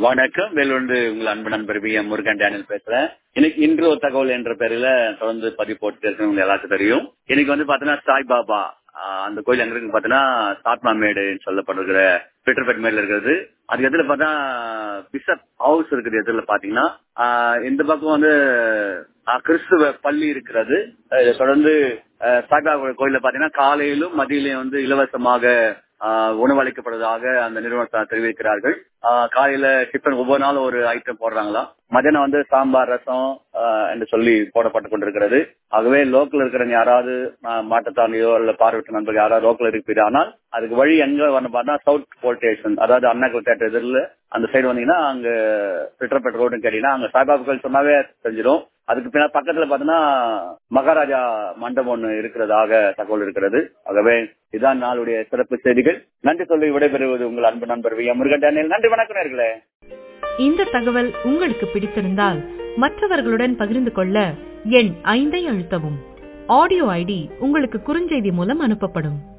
வணக்கம் வேலூண்டு உங்கள் அன்பு நண்பர் வி எம் முருகன் டேனியல் பேசுறேன் இன்னைக்கு இன்று ஒரு தகவல் என்ற பேரில தொடர்ந்து பதிவு போட்டு இருக்கிறவங்க எல்லாருக்கும் தெரியும் இன்னைக்கு வந்து பாத்தீங்கன்னா சாய் பாபா ஆஹ் அந்த கோயில் எங்க இருக்கு பாத்தீங்கன்னா சாத்மாமேடுன்னு சொல்லப்படுகிற பெட்ரோபேட் மேல இருக்கிறது அதுக்கு எதிர பார்த்தா பிஷப் ஹவுஸ் இருக்குது எதிரில் பாத்தீங்கன்னா ஆஹ் இந்த பக்கம் வந்து ஆஹ் கிறிஸ்துவ பள்ளி இருக்கிறது இதை தொடர்ந்து ஆஹ் சாய்பாபா கோயில்ல பாத்தீங்கன்னா காலையிலும் மதியிலையும் வந்து இலவசமாக ஆஹ் உணவளிக்கப்படுவதாக அந்த நிறுவனத்தார் தெரிவிக்கிறார்கள் ஆஹ் காலையில டிஃபன் ஒவ்வொரு நாளும் ஒரு ஐட்டம் போடுறாங்களாம் மதியானம் வந்து சாம்பார் ரசம் ஆஹ் என்று சொல்லி போடப்பட்டு கொண்டிருக்கிறது ஆகவே லோக்கல் இருக்கிறவங்க யாராவது ஆஹ் மாட்டுத்தாண்டியோ அல்ல பார்வையற்ற நண்பர்கள் யாராவது லோக்கல் இருப்பீர் ஆனால் அதுக்கு வழி எங்க வரணும் பார்த்தா சவுத் போல் ஸ்டேஷன் அதாவது அண்ணா தேட்டர் எதிரில் அந்த சைடு வந்தீங்கன்னா அங்க பிட்ரப்பேட் ரோடுன்னு கேட்டீங்கன்னா அங்க சாய்பாபா கோயில் சொன்னாவே தெரிஞ்சிடும் அதுக்கு பின்னாடி பக்கத்துல பாத்தீங்கன்னா மகாராஜா மண்டபம் ஒண்ணு இருக்கிறதாக தகவல் இருக்கிறது ஆகவே இதான் நாளுடைய சிறப்பு செய்திகள் நன்றி சொல்லி விடைபெறுவது உங்கள் அன்பு நண்பர் வி எம் முருகன் டேனியல் நன்றி வணக்கம் நேர்களே இந்த தகவல் உங்களுக்கு பிடித்திருந்தால் மற்றவர்களுடன் பகிர்ந்து கொள்ள எண் ஐந்தை அழுத்தவும் ஆடியோ ஐடி உங்களுக்கு குறுஞ்செய்தி மூலம் அனுப்பப்படும்